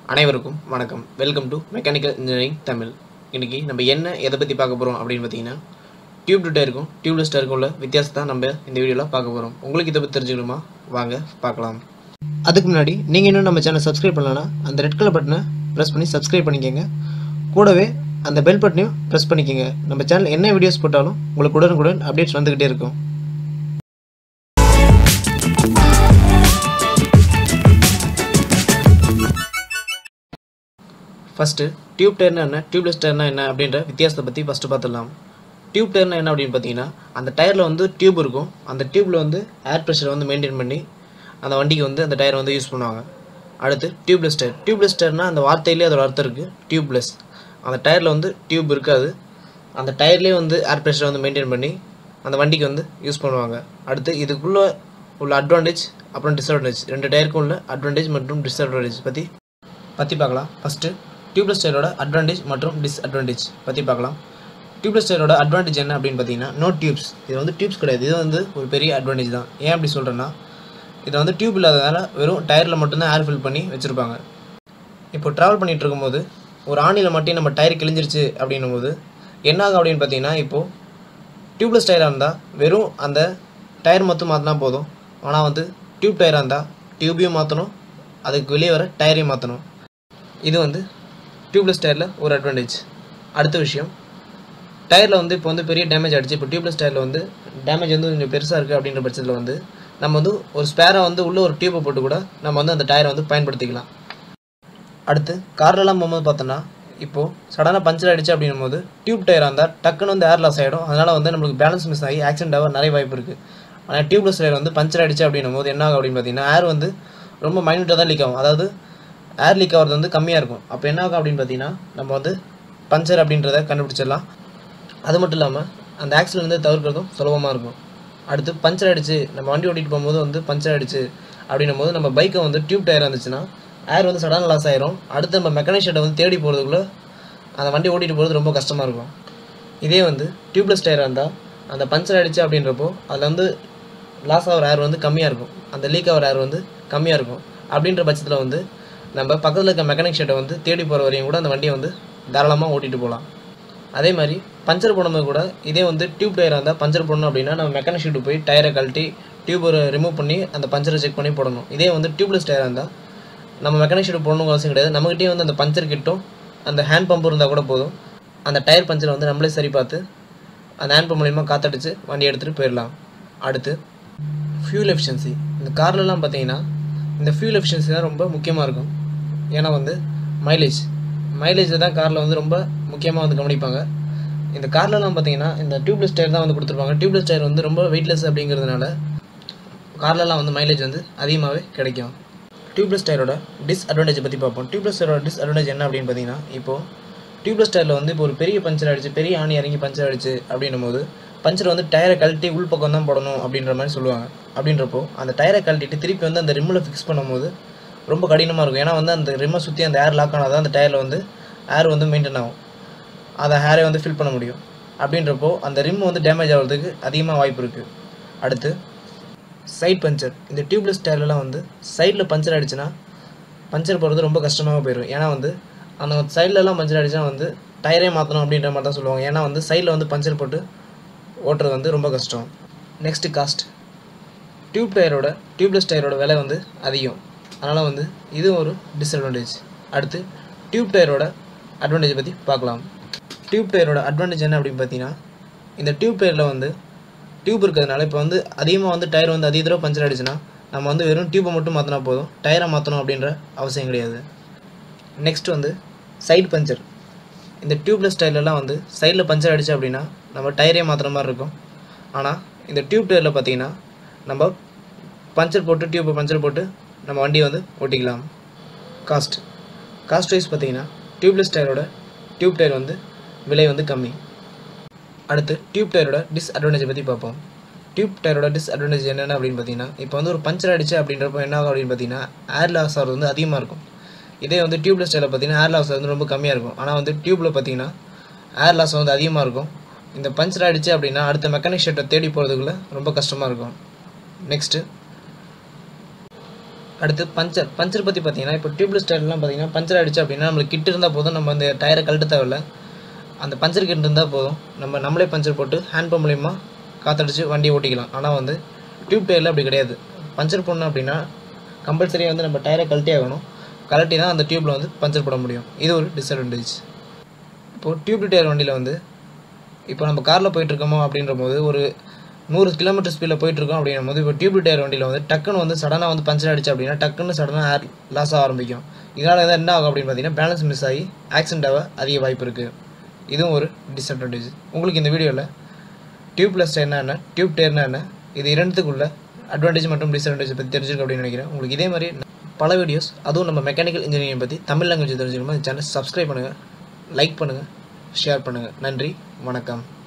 அனைவருக்கும் வணக்கம் welcome to mechanical engineering Tamil இன்றைக்கி நம்ம என்ன எதை பற்றி பார்க்க போகிறோம் அப்படின்னு பார்த்தீங்கன்னா டியூப் டயருக்கும் டியூப்லெஸ் டயருக்கும் உள்ள வித்தியாசத்தை நம்ம இந்த வீடியோவில் பார்க்க போகிறோம் உங்களுக்கு இதை பற்றி தெரிஞ்சுக்கணுமா வாங்க பார்க்கலாம் அதுக்கு முன்னாடி நீங்கள் இன்னும் நம்ம சேனல் சப்ஸ்கிரைப் பண்ணலன்னா அந்த ரெட் கலர் பட்டனை ப்ரெஸ் பண்ணி சப்ஸ்கிரைப் பண்ணிக்கோங்க கூடவே அந்த பெல் பட்டனையும் ப்ரெஸ் பண்ணிக்கோங்க நம்ம சேனல் என்ன வீடியோஸ் போட்டாலும் உங்களுக்கு உடனுக்குடன் அப்டேட்ஸ் வந்துக்கிட்டே இருக்கும் ஃபஸ்ட்டு டியூப் டயர்னா என்ன டியூப்லெஸ் டயர்னா என்ன அப்படின்ற வித்தியாசத்தை பற்றி ஃபஸ்ட்டு பார்த்துடலாம் டியூப் டயர்னா என்ன அப்படின்னு பார்த்தீங்கன்னா அந்த டயரில் வந்து டியூப் இருக்கும் அந்த டியூப்பில் வந்து ஏர் ப்ரெஷரை வந்து மெயின்டைன் பண்ணி அந்த வண்டிக்கு வந்து அந்த டயரை வந்து யூஸ் பண்ணுவாங்க அடுத்து டியூப்லெஸ் டயர் டியூப்லெஸ் டயர்னா அந்த வார்த்தையிலே அதோட அர்த்தம் இருக்குது டியூப்லெஸ் அந்த டயரில் வந்து டியூப் இருக்காது அந்த டயர்லேயே வந்து ஏர் ப்ரெஷரை வந்து மெயின்டைன் பண்ணி அந்த வண்டிக்கு வந்து யூஸ் பண்ணுவாங்க அடுத்து இதுக்குள்ளே உள்ள அட்வான்டேஜ் அப்புறம் டிஸ்அட்வான்டேஜ் ரெண்டு டயருக்கும் உள்ள அட்வான்டேஜ் மற்றும் டிஸ்அட்வான்டேஜ் பற்றி பற்றி பார்க்கலாம் ஃபஸ்ட்டு டியூப்லெஸ் டயரோட அட்வான்டேஜ் மற்றும் டிஸ்அட்வான்டேஜ் பற்றி பார்க்கலாம் டியூப்லெஸ் டயரோட அட்வான்டேஜ் என்ன அப்படின்னு பார்த்தீங்கன்னா நோ டியூப்ஸ் இது வந்து டியூப்ஸ் கிடையாது இது வந்து ஒரு பெரிய அட்வான்டேஜ் தான் ஏன் அப்படி சொல்கிறேன்னா இது வந்து டியூப் இல்லாததால் வெறும் டயரில் மட்டும்தான் ஏர் ஃபில் பண்ணி வச்சுருப்பாங்க இப்போ ட்ராவல் பண்ணிகிட்டு இருக்கும்போது ஒரு ஆணியில் மட்டும் நம்ம டயர் கிழிஞ்சிருச்சு அப்படின்னும் போது என்ன ஆகும் அப்படின்னு பார்த்தீங்கன்னா இப்போது டியூப்லெஸ் டயராக இருந்தால் வெறும் அந்த டயர் மட்டும் மாற்றினா போதும் ஆனால் வந்து டியூப் டயராக இருந்தால் டியூபையும் மாற்றணும் அதுக்கு வெளியே வர டயரையும் மாற்றணும் இது வந்து டியூப்லெஸ் டயரில் ஒரு அட்வான்டேஜ் அடுத்த விஷயம் டயரில் வந்து இப்போ வந்து பெரிய டேமேஜ் ஆகிடுச்சு இப்போ டியூப்லெஸ் டயரில் வந்து டேமேஜ் வந்து கொஞ்சம் பெருசாக இருக்குது அப்படின்ற பட்சத்தில் வந்து நம்ம வந்து ஒரு ஸ்பேராக வந்து உள்ளே ஒரு டியூப்பை போட்டு கூட நம்ம வந்து அந்த டயரை வந்து பயன்படுத்திக்கலாம் அடுத்து கார்லலாம் போகும்போது பார்த்தோன்னா இப்போது சடனாக பஞ்சர் ஆகிடுச்சு அப்படின்னும் போது டியூப் டயராக இருந்தால் டக்குன்னு வந்து ஏர் லாஸ் ஆகிடும் அதனால் வந்து நம்மளுக்கு பேலன்ஸ் மிஸ் ஆகி ஆக்சிடென்ட் ஆக நிறைய வாய்ப்பு இருக்குது ஆனால் டியூப்லெஸ் டயர் வந்து பஞ்சர் ஆகிடுச்சு அப்படின்னும் போது என்ன ஆகும் அப்படின்னு பார்த்தீங்கன்னா ஏர் வந்து ரொம்ப மைனூட்டாக தான் லீக் ஆகும் அதாவது ஏர் லீக் ஆகிறது வந்து கம்மியாக இருக்கும் அப்போ என்ன ஆகும் அப்படின்னு பார்த்தீங்கன்னா நம்ம வந்து பஞ்சர் அப்படின்றத கண்டுபிடிச்சிடலாம் அது மட்டும் இல்லாமல் அந்த ஆக்சிடென்ட் வந்து தவிர்க்கிறதும் சுலபமாக இருக்கும் அடுத்து பஞ்சர் ஆகிடுச்சு நம்ம வண்டி ஓட்டிகிட்டு போகும்போது வந்து பஞ்சர் ஆகிடுச்சு அப்படின்னும் போது நம்ம பைக்கை வந்து டியூப் டயர் இருந்துச்சுன்னா ஏர் வந்து சடன் லாஸ் ஆயிரும் அடுத்து நம்ம மெக்கானிக் ஷெட்டை வந்து தேடி போகிறதுக்குள்ளே அந்த வண்டி ஓட்டிகிட்டு போகிறது ரொம்ப கஷ்டமாக இருக்கும் இதே வந்து டியூப்லெஸ் டயராக இருந்தால் அந்த பஞ்சர் ஆகிடுச்சு அப்படின்றப்போ அதில் வந்து லாஸ் ஆகிற ஏர் வந்து கம்மியாக இருக்கும் அந்த லீக் ஆகிற ஏர் வந்து கம்மியாக இருக்கும் அப்படின்ற பட்சத்தில் வந்து நம்ம பக்கத்தில் இருக்க மெக்கானிக் ஷெட்டை வந்து தேடி போகிற வரையும் கூட அந்த வண்டியை வந்து தாராளமாக ஓட்டிகிட்டு போகலாம் அதே மாதிரி பஞ்சர் போடும்போது கூட இதே வந்து டியூப் டயராக இருந்தால் பஞ்சர் போடணும் அப்படின்னா நம்ம மெக்கானிக் ஷீட்டு போய் டயரை கழட்டி டியூபை ரிமூவ் பண்ணி அந்த பஞ்சரை செக் பண்ணி போடணும் இதே வந்து டியூப்லெஸ் டயராக இருந்தால் நம்ம மெக்கானிக் ஷீட்டு போடணும் அவசியம் கிடையாது நம்மகிட்டே வந்து அந்த பஞ்சர் கிட்டும் அந்த ஹேண்ட் பம்ப் இருந்தால் கூட போதும் அந்த டயர் பஞ்சரை வந்து நம்மளே சரி பார்த்து அந்த ஹேண்ட் பம்ப் மூலிமா காத்தடிச்சு வண்டி எடுத்துகிட்டு போயிடலாம் அடுத்து ஃபியூல் எஃபிஷியன்சி இந்த கார்லலாம் பார்த்தீங்கன்னா இந்த ஃபியூல் எஃபிஷியன்சி தான் ரொம்ப முக்கியமாக இருக்கும் ஏன்னா வந்து மைலேஜ் மைலேஜில் தான் காரில் வந்து ரொம்ப முக்கியமாக வந்து கவனிப்பாங்க இந்த கார்லலாம் பார்த்தீங்கன்னா இந்த டியூப்லெஸ் டயர் தான் வந்து கொடுத்துருப்பாங்க டியூப்லெஸ் டயர் வந்து ரொம்ப வெயிட்லெஸ் அப்படிங்கிறதுனால கார்லலாம் வந்து மைலேஜ் வந்து அதிகமாகவே கிடைக்கும் டியூப்லெஸ் டயரோட டிஸ்அட்வான்டேஜ் பற்றி பார்ப்போம் டியூப்லெஸ் டயரோட டிஸ்அட்வான்டேஜ் என்ன அப்படின்னு பார்த்தீங்கன்னா இப்போது டியூப்லெஸ் டயரில் வந்து இப்போ ஒரு பெரிய பஞ்சர் ஆகிடுச்சு பெரிய ஆணி இறங்கி பஞ்சர் ஆகிடுச்சு அப்படின்னும் போது பஞ்சர் வந்து டயரை கழட்டி உள் பக்கம் தான் போடணும் அப்படின்ற மாதிரி சொல்லுவாங்க அப்படின்றப்போ அந்த டயரை கழட்டிட்டு திருப்பி வந்து அந்த ரிம்மில் ஃபிக்ஸ் பண்ணும்போது ரொம்ப கடினமாக இருக்கும் ஏன்னா வந்து அந்த ரிம்மை சுற்றி அந்த ஏர் லாக் ஆனால் தான் அந்த டயரில் வந்து ஏர் வந்து மெயின்டைன் ஆகும் அதை ஹேரை வந்து ஃபில் பண்ண முடியும் அப்படின்றப்போ அந்த ரிம் வந்து டேமேஜ் ஆகிறதுக்கு அதிகமாக வாய்ப்பு இருக்குது அடுத்து சைட் பஞ்சர் இந்த டியூப்லெஸ் டயர்லலாம் வந்து சைடில் பஞ்சர் ஆகிடுச்சுன்னா பஞ்சர் போடுறது ரொம்ப கஷ்டமாக போயிடும் ஏன்னா வந்து அந்த சைட்லலாம் பஞ்சர் ஆகிடுச்சுன்னா வந்து டயரே மாற்றணும் அப்படின்ற மாதிரி தான் சொல்லுவாங்க ஏன்னா வந்து சைடில் வந்து பஞ்சர் போட்டு ஓட்டுறது வந்து ரொம்ப கஷ்டம் நெக்ஸ்ட்டு காஸ்ட் டியூப் டயரோட டியூப்லெஸ் டயரோட விலை வந்து அதிகம் அதனால் வந்து இது ஒரு டிஸ்அட்வான்டேஜ் அடுத்து டியூப் டயரோட அட்வான்டேஜ் பற்றி பார்க்கலாம் டியூப் டயரோட அட்வான்டேஜ் என்ன அப்படின்னு பார்த்தீங்கன்னா இந்த டியூப் டயரில் வந்து டியூப் இருக்கிறதுனால இப்போ வந்து அதிகமாக வந்து டயர் வந்து அதிக தடவை பஞ்சர் ஆகிடுச்சுன்னா நம்ம வந்து வெறும் டியூப்பை மட்டும் மாற்றினா போதும் டயரை மாற்றணும் அப்படின்ற அவசியம் கிடையாது நெக்ஸ்ட் வந்து சைடு பஞ்சர் இந்த டியூப்லெஸ் டயர்லலாம் வந்து சைடில் பஞ்சர் ஆகிடுச்சு அப்படின்னா நம்ம டயரே மாற்றுற மாதிரி இருக்கும் ஆனால் இந்த டியூப் டயரில் பார்த்தீங்கன்னா நம்ம பஞ்சர் போட்டு டியூப்பை பஞ்சர் போட்டு நம்ம வண்டியை வந்து ஓட்டிக்கலாம் காஸ்ட் காஸ்ட் வைஸ் பார்த்தீங்கன்னா டியூப்லெஸ் டயரோட டியூப் டயர் வந்து விலை வந்து கம்மி அடுத்து டியூப் டயரோட டிஸ்அட்வான்டேஜ் பற்றி பார்ப்போம் டியூப் டயரோட டிஸ்அட்வான்டேஜ் என்னென்ன அப்படின்னு பார்த்தீங்கன்னா இப்போ வந்து ஒரு பஞ்சர் அடிச்சு அப்படின்றப்போ என்ன ஆகும் அப்படின்னு பார்த்தீங்கன்னா ஏர் லாஸ் ஆகிறது வந்து அதிகமாக இருக்கும் இதே வந்து டியூப்லெஸ் டயரில் பார்த்தீங்கன்னா ஏர் லாஸ் வந்து ரொம்ப கம்மியாக இருக்கும் ஆனால் வந்து டியூப்பில் பார்த்தீங்கன்னா ஏர் லாஸ் வந்து அதிகமாக இருக்கும் இந்த பஞ்சர் ஆகிடுச்சு அப்படின்னா அடுத்த மெக்கானிக் ஷெட்டை தேடி போகிறதுக்குள்ள ரொம்ப கஷ்டமாக இருக்கும் நெக்ஸ்ட்டு அடுத்து பஞ்சர் பஞ்சர் பற்றி பார்த்தீங்கன்னா இப்போ டியூப்லெஸ் டயர்லாம் பார்த்தீங்கன்னா பஞ்சர் ஆகிடுச்சு அப்படின்னா நம்மளுக்கு கிட் இருந்தால் போதும் நம்ம அந்த டயரை கழட்ட தேவையில்ல அந்த பஞ்சர் கிட் இருந்தால் போதும் நம்ம நம்மளே பஞ்சர் போட்டு ஹேண்ட் பம்ப் மூலிமா காற்றடிச்சு வண்டியை ஓட்டிக்கலாம் ஆனால் வந்து டியூப் டயரில் அப்படி கிடையாது பஞ்சர் போடணும் அப்படின்னா கம்பல்சரியாக வந்து நம்ம டயரை கழட்டி ஆகணும் கழட்டி தான் அந்த டியூப்பில் வந்து பஞ்சர் போட முடியும் இது ஒரு டிஸ்அட்வான்டேஜ் இப்போது டியூப் டயர் வண்டியில் வந்து இப்போ நம்ம காரில் போயிட்டுருக்கோமோ அப்படின்ற போது ஒரு நூறு கிலோமீட்டர் ஸ்பீடில் போயிட்டுருக்கோம் அப்படின்னும் போது இப்போ டியூப் டயர் வண்டியில் வந்து டக்குன்னு வந்து சடனாக வந்து பஞ்சர் அடிச்சு அப்படின்னா டக்குன்னு சடனாக ஏர் லாஸ் ஆக ஆரம்பிக்கும் இதனால் வந்து என்ன ஆகும் அப்படின்னு பார்த்தீங்கன்னா பேலன்ஸ் மிஸ் ஆகி ஆக்சிடென்ட் ஆக அதிக வாய்ப்பு இருக்குது இதுவும் ஒரு டிஸ்அட்வான்டேஜ் உங்களுக்கு இந்த வீடியோவில் டியூப்லெஸ் டயர்னா என்ன டியூப் டயர்னா என்ன இது இரண்டுத்துக்குள்ள அட்வான்டேஜ் மற்றும் டிஸ்அட்வான்டேஜ் பற்றி தெரிஞ்சிருக்கு அப்படின்னு நினைக்கிறேன் உங்களுக்கு இதே மாதிரி பல வீடியோஸ் அதுவும் நம்ம மெக்கானிக்கல் இன்ஜினியரிங் பற்றி தமிழ் லாங்குவேஜ் தெரிஞ்சுக்கணும் இந்த சேனல் சப்ஸ்கிரைப் பண்ணுங்கள் லைக் பண்ணுங்கள் ஷேர் பண்ணுங்கள் நன்றி வணக்கம்